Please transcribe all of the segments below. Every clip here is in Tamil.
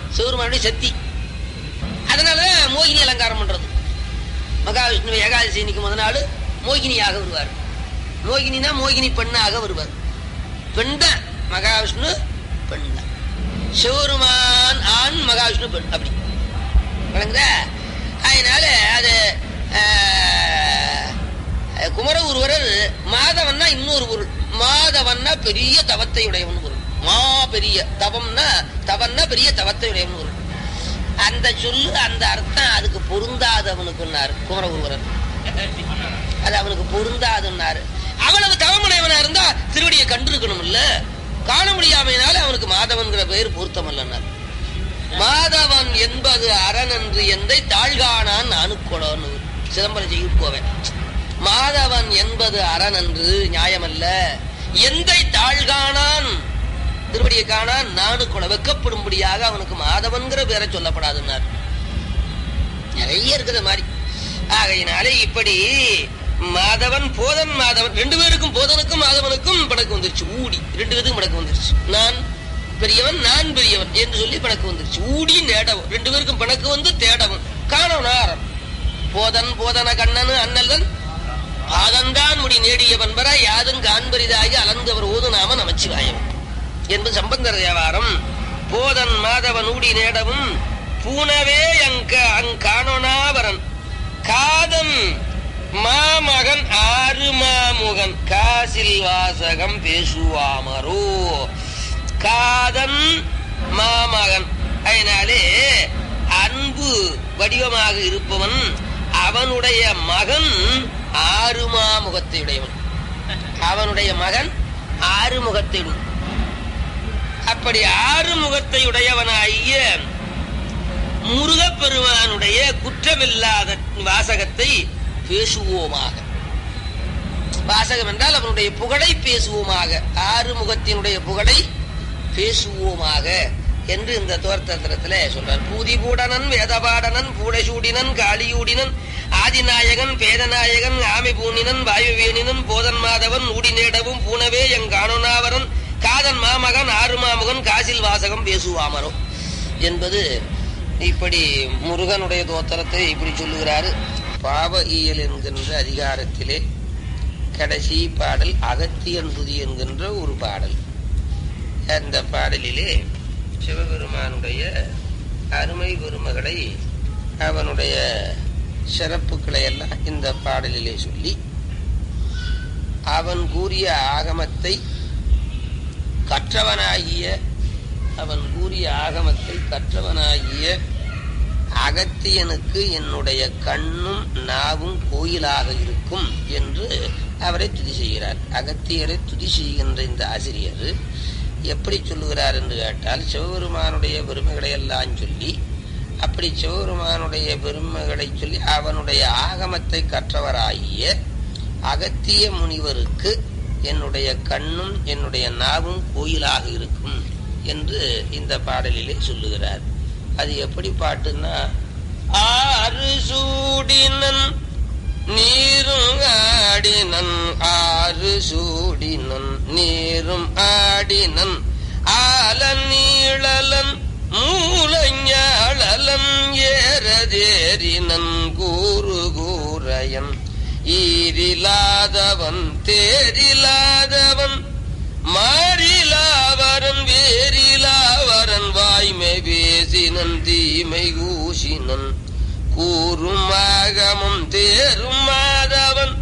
சிவருமானுடைய சக்தி அதனால மோகினி அலங்காரம் பண்றது மகாவிஷ்ணு ஏகாதசி இன்னைக்கு முத நாள் மோகினியாக வருவார் மோகினினா மோகினி பெண்ணாக வருவார் பெண் தான் மகாவிஷ்ணு பெண் தான் சிவருமான் ஆண் மகாவிஷ்ணு பெண் அப்படி விளங்குதா அதனால அது ஆஹ், குமர ஒருவரர் மாதவன்னா இன்னொரு பொருள் மாதவன்னா பெரிய தவத்தை உடையவன் பொருள் மா பெரிய தவம்னா தவம்னா பெரிய தவத்தை உடையவன் பொருள் அந்த சொல்லு அந்த அர்த்தம் அதுக்கு பொருந்தாதவனுக்குன்னாரு குமர ஒருவரர் அது அவனுக்கு பொருந்தாதுன்னாரு அவ்வளவு தவமுடையவனா இருந்தா திருவடியை கண்டிருக்கணும் இல்ல காண முடியாமையினால அவனுக்கு மாதவன்கிற பெயர் பொருத்தமல்லன்னார் மாதவன் என்பது அரண் என்று எந்தை தாழ்கானான் நானுக்கொடோன்னு சிதம்பரம் செய்ய போவேன் மாதவன் என்பது அரண் என்று நியாயமல்ல எந்தை தாழ்கானான் திருவடியை காணான் நானுக்கொட வெக்கப்படும்படியாக அவனுக்கு மாதவன்கிற பேரை சொல்லப்படாதுன்னார் நிறைய இருக்குது மாதிரி ஆகையினாலே இப்படி மாதவன் போதன் மாதவன் ரெண்டு பேருக்கும் போதனுக்கும் மாதவனுக்கும் படக்கு வந்துருச்சு ஊடி ரெண்டு பேருக்கும் படக்கு வந்துருச்சு நான் பெரியவன் நான் பெரியவன் என்று சொல்லி பணக்கு வந்துருச்சு ஊடி நேடவும் ரெண்டு பேருக்கும் பணக்கு வந்து தேடவும் காணவனாரம் போதன் போதன கண்ணனு அண்ணல்தன் பாதந்தான் முடி நேடிய பண்பர யாதும் காண்பரிதாகி அலந்தவர் ஓது நாம நமச்சிவாயம் என்பது சம்பந்தர் தேவாரம் போதன் மாதவன் ஊடி நேடவும் பூனவே அங்க அங்கானோனாவரன் காதன் மாமகன் ஆறு மாமுகன் காசில் வாசகம் பேசுவாமரோ காதன் மாமகன் அதனாலே அன்பு வடிவமாக இருப்பவன் அவனுடைய மகன் ஆறு மாமுகத்தை உடையவன் அவனுடைய மகன் ஆறு முகத்தை உடைய- அப்படி ஆறு முகத்தை உடையவனாகிய முருகப்பெருமானுடைய குற்றமில்லாத வாசகத்தை பேசுவோமாக வாசகம் என்றால் அவனுடைய புகழை பேசுவோமாக ஆறு முகத்தினுடைய புகழை பேசுவோமாக என்று இந்த தோர்த்தத்திரத்துல சொல்றார் பூதிபூடனன் வேதபாடனன் பூடசூடினன் காளியூடினன் ஆதிநாயகன் பேதநாயகன் ஆமை பூணினன் வாயுவேணினன் போதன் மாதவன் ஊடி நேடவும் பூனவே எங்கானோனாவரன் காதன் மாமகன் ஆறு மாமகன் காசில் வாசகம் பேசுவாமரோ என்பது இப்படி முருகனுடைய தோத்திரத்தை இப்படி சொல்லுகிறாரு பாவ இயல் என்கின்ற அதிகாரத்திலே கடைசி பாடல் அகத்தியன் துதி என்கின்ற ஒரு பாடல் அந்த பாடலிலே சிவபெருமானுடைய அருமை பெருமகளை அவனுடைய சிறப்புகளை எல்லாம் இந்த பாடலிலே சொல்லி அவன் கூறிய ஆகமத்தை கற்றவனாகிய அவன் கூறிய ஆகமத்தை கற்றவனாகிய அகத்தியனுக்கு என்னுடைய கண்ணும் நாவும் கோயிலாக இருக்கும் என்று அவரை துதி செய்கிறார் அகத்தியரை துதி செய்கின்ற இந்த ஆசிரியர் எப்படி சொல்லுகிறார் என்று கேட்டால் சிவபெருமானுடைய பெருமைகளை எல்லாம் சொல்லி அப்படி சிவபெருமானுடைய பெருமைகளை சொல்லி அவனுடைய ஆகமத்தை கற்றவராகிய அகத்திய முனிவருக்கு என்னுடைய கண்ணும் என்னுடைய நாவும் கோயிலாக இருக்கும் என்று இந்த பாடலிலே சொல்லுகிறார் அது எப்படி பாட்டுன்னா ஆறு சூடினன் நீரும் ஆடினன் ஆறு சூடினன் நீரும் ஆடினன் ஆலன் நீழலன் மூலஞாழலன் ஏறதேறினன் கூறு கூரையன் ஈரிலாதவன் தேரிலாதவன் மாறிலாவரன் வேறிலாவரன் வாய்மை பேசினன் தீமை கூசினன் கூறும் ஆகமும் தேரும் மாதவன்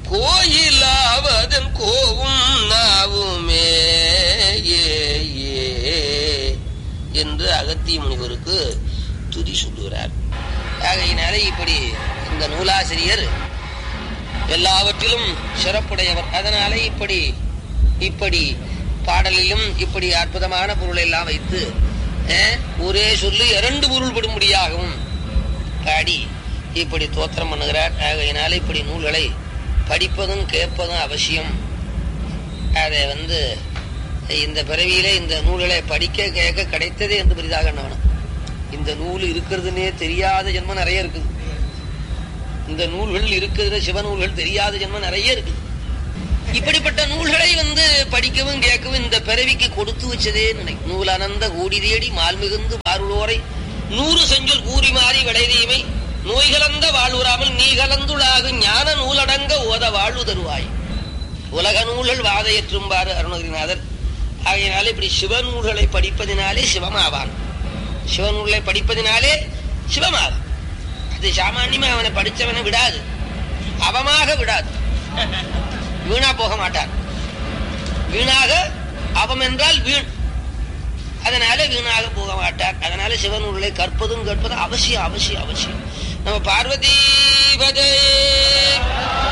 கோயிலாவதன் கோவும் நாவுமே ஏ ஏ என்று அகத்திய முனிவருக்கு துதி சொல்லுகிறார் ஆகையினாலே இப்படி இந்த நூலாசிரியர் எல்லாவற்றிலும் சிறப்புடையவர் அதனாலே இப்படி இப்படி பாடலிலும் இப்படி அற்புதமான பொருளை எல்லாம் வைத்து அஹ், ஒரே சொல்லி இரண்டு பொருள் படும்படியாகவும் பாடி இப்படி தோத்திரம் பண்ணுகிறார் ஆகையினால இப்படி நூல்களை படிப்பதும் கேட்பதும் அவசியம் அதை வந்து இந்த பிறவியிலே இந்த நூல்களை படிக்க கேட்க கிடைத்ததே என்று பெரிதாக எண்ணணும் இந்த நூல் இருக்கிறதுனே தெரியாத ஜென்மம் நிறைய இருக்குது இந்த நூல்கள் இருக்கிற சிவநூல்கள் தெரியாத ஜென்மம் நிறைய இருக்குது இப்படிப்பட்ட நூல்களை வந்து படிக்கவும் கேட்கவும் இந்த பிறவிக்கு கொடுத்து வச்சதே நினை நூல் அனந்த கூடி தேடி மால் மிகுந்து பார்வலோ உள்ளோரை நூறு செஞ்சொல் கூறி மாறி விளைதீமை நோய் கலந்த வாழ்வுறாமல் நீ கலந்துளாகு ஞான நூலடங்க ஓத வாழ்வு தருவாய் உலக நூல்கள் வாதையற்றும்பாரு அருணகிரிநாதர் ஆகையினாலே இப்படி சிவநூல்களை படிப்பதினாலே சிவமாவான் சிவநூல்களை படிப்பதினாலே சிவமாவான் அது சாமான்யமா அவனை படிச்சவனை விடாது அவமாக விடாது வீணா போக மாட்டான் வீணாக அவம் என்றால் வீண் அதனால வீணாக போக மாட்டார் அதனால சிவநூல்களை கற்பதும் கேட்பதும் அவசியம் அவசியம் அவசியம் நம்ம பார்வதி பதே